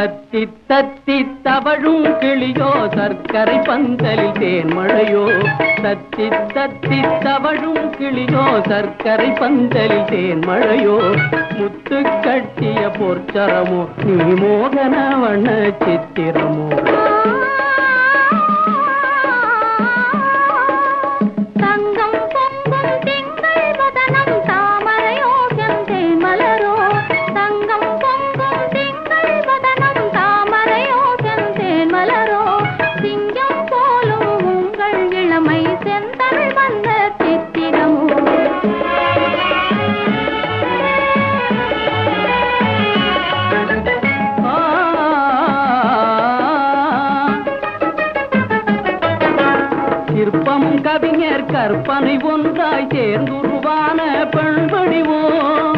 தத்தி தத்தி தவழும் கிளியோ சர்க்கரை பந்தலில் தேன்மழையோ தத்தி தத்தி தவழும் கிளியோ சர்க்கரை பந்தலில் தேன்மழையோ முத்து கட்டிய பொற்சரமோ நீ மோகன வண்ண சித்திரமோ தங்கம் பொங்கும் திங்கள் வதனம் தாமரையோ செந்தேன் மலரோ தங்கம் பொங்கும் திங்கள் வதனம் தாமரையோ செந்தேன் மலரோ சிங்கம் போலும் உங்கள் இளமை செந்தமிழ் வந்த சித்திரமோ ஆ. சிற்பமும் கவிஞர் கற்பனை ஒன்றாய் சேர்ந்துருவான பெண்படிவோம்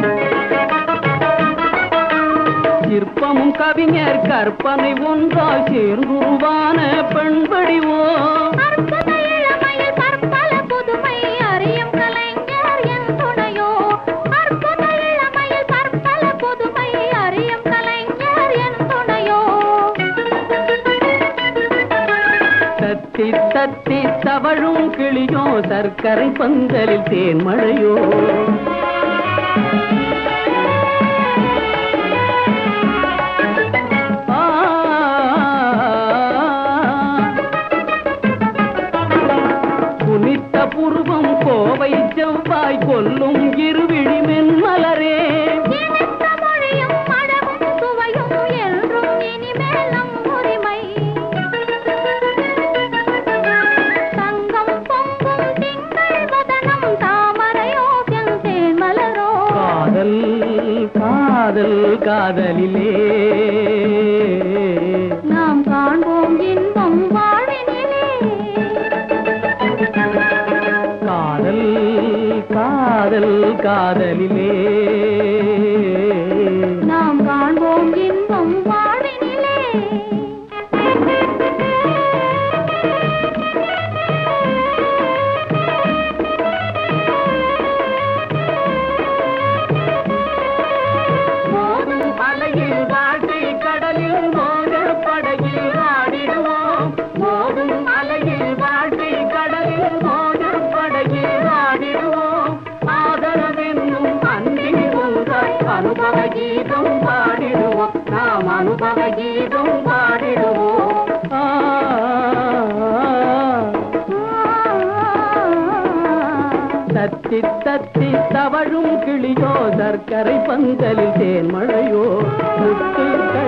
சிற்பமும் கவிஞர் கற்பனை ஒன்றாய் சேர்ந்துருவான பெண்படிவோம் அற்புத இளமையில் பற்பல புதுமை அறியும் கலைஞர் என் துணையோ அற்புத இளமையில் பற்பல புதுமை அறியும் கலைஞர் என் துணையோ தத்தி தத்தி தவழும் கிளியோ சர்க்கரை பந்தலில் தேன்மழையோ ஆ. குனித்த புருவம் கோவை செவ்வாய் கொல்லும் இருவிழி மென்மலரே இனித்த மொழியும் அழகும் சுவையும் என்றும் இனிமேல் நம் உரிமை தங்கம் பொங்கும் திங்கள் வதனம் தாமரையோ செந்தேன் மலரோ காதல் காதல் காதலிலே நாம் காண்போம் இன்பம் வாழ்வினிலே காதல் காதல் காதலிலே நாம் காண்போம் இன்பம் வாழ்வினிலே மோதும் அலையில் வாழ்க்கை கடலில் மோத படகில் ஆடிடுவோம் மோதும் அலையில் வாழ்க்கை கடலில் மோத படகில் ஆடிடுவோம் ஆதரவென்னும் அன்பில் ஒன்றாய் அனுபவ கீதம் பாடிடுவோம் நாம் அனுபவ கீதம் பாடிடுவோம் ஆ, தத்தி தத்தி தவழும் கிளியோ சர்க்கரை பந்தலில் தேன்மழையோ முத்து